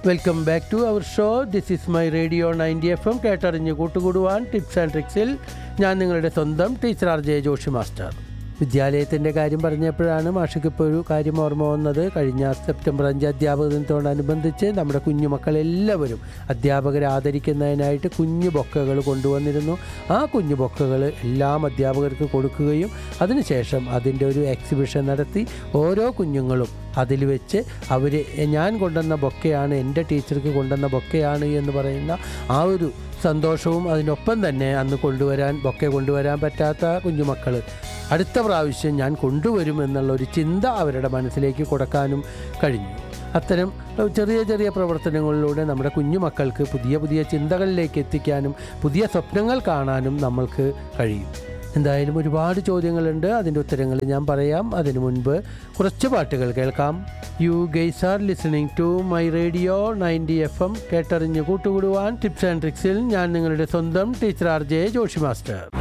welcome back to our show this is my radio ninety F M കേട്ടറിഞ്ഞ് കൂട്ടുകൂടുവാൻ tips and ട്രിക്സിൽ ഞാൻ നിങ്ങളുടെ സ്വന്തം teacher R J Joshi master വിദ്യാലയത്തിൻ്റെ കാര്യം പറഞ്ഞപ്പോഴാണ് മാഷയ്ക്ക് ഇപ്പോൾ ഒരു കാര്യം ഓർമ്മ വന്നത് കഴിഞ്ഞ സെപ്റ്റംബർ അഞ്ച് അധ്യാപക ദിനത്തോടനുബന്ധിച്ച് നമ്മുടെ കുഞ്ഞുമക്കളെല്ലാവരും അധ്യാപകരെ ആദരിക്കുന്നതിനായിട്ട് കുഞ്ഞു ബൊക്കകൾ കൊണ്ടുവന്നിരുന്നു ആ കുഞ്ഞു ബൊക്കകൾ എല്ലാം അധ്യാപകർക്ക് കൊടുക്കുകയും അതിനുശേഷം അതിൻ്റെ ഒരു എക്സിബിഷൻ നടത്തി ഓരോ കുഞ്ഞുങ്ങളും അതിൽ വെച്ച് അവർ ഞാൻ കൊണ്ടുവന്ന ബൊക്കയാണ് എൻ്റെ ടീച്ചർക്ക് കൊണ്ടുവന്ന ബൊക്കയാണ് എന്ന് പറയുന്ന ആ ഒരു സന്തോഷവും അതിനൊപ്പം തന്നെ അന്ന് കൊണ്ടുവരാൻ ബൊക്കെ കൊണ്ടുവരാൻ പറ്റാത്ത കുഞ്ഞുമക്കൾ അടുത്ത പ്രാവശ്യം ഞാൻ കൊണ്ടുവരും എന്നുള്ള ഒരു ചിന്ത അവരുടെ മനസ്സിലേക്ക് കൊടുക്കാനും കഴിഞ്ഞു അത്തരം ചെറിയ ചെറിയ പ്രവർത്തനങ്ങളിലൂടെ നമ്മുടെ കുഞ്ഞുമക്കൾക്ക് പുതിയ പുതിയ ചിന്തകളിലേക്ക് എത്തിക്കാനും പുതിയ സ്വപ്നങ്ങൾ കാണാനും നമ്മൾക്ക് കഴിയും എന്തായാലും ഒരുപാട് ചോദ്യങ്ങളുണ്ട് അതിൻ്റെ ഉത്തരങ്ങൾ ഞാൻ പറയാം അതിനു മുൻപ് കുറച്ച് പാട്ടുകൾ കേൾക്കാം you guys are listening to my radio ninety F M കേട്ടറിഞ്ഞ് കൂട്ടുകൂടുവാൻ ടിപ്സ് ആൻഡ് ട്രിക്സിൽ ഞാൻ നിങ്ങളുടെ സ്വന്തം teacher R J Joshi master